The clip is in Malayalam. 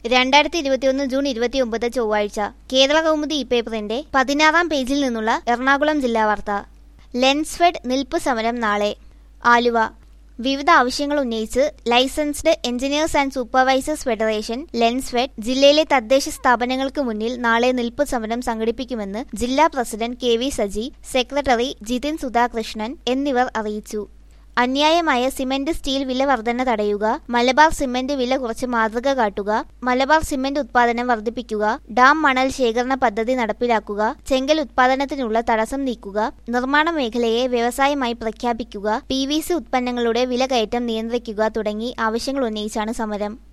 രണ്ടായിരത്തി ഇരുപത്തിയൊന്ന് ജൂൺ ഇരുപത്തിയൊമ്പത് ചൊവ്വാഴ്ച കേരള കൗമുദി ഈ പേപ്പറിന്റെ പതിനാറാം പേജിൽ നിന്നുള്ള എറണാകുളം ജില്ലാ വാർത്ത ലെൻസ്ഫെഡ് നിൽപ്പ് സമരം നാളെ ആലുവ വിവിധ ആവശ്യങ്ങൾ ഉന്നയിച്ച് licensed engineers and supervisors federation Lensfed ജില്ലയിലെ തദ്ദേശ സ്ഥാപനങ്ങൾക്ക് മുന്നിൽ നാളെ നിൽപ്പ് സമരം സംഘടിപ്പിക്കുമെന്ന് ജില്ലാ president K V Saji secretary Jithin Sudhakrishnan എന്നിവർ അറിയിച്ചു അന്യായമായ സിമന്റ് സ്റ്റീൽ വില വർധന തടയുക മലബാർ സിമന്റ് വില കുറച്ച് മാതൃക കാട്ടുക മലബാർ സിമന്റ് ഉത്പാദനം വർദ്ധിപ്പിക്കുക ഡാം മണൽ ശേഖരണ പദ്ധതി നടപ്പിലാക്കുക ചെങ്കൽ ഉത്പാദനത്തിനുള്ള തടസ്സം നീക്കുക നിർമ്മാണ മേഖലയെ വ്യവസായമായി പ്രഖ്യാപിക്കുക പി വി സി ഉത്പന്നങ്ങളുടെ വില കയറ്റം നിയന്ത്രിക്കുക തുടങ്ങി ആവശ്യങ്ങൾ ഉന്നയിച്ചാണ് സമരം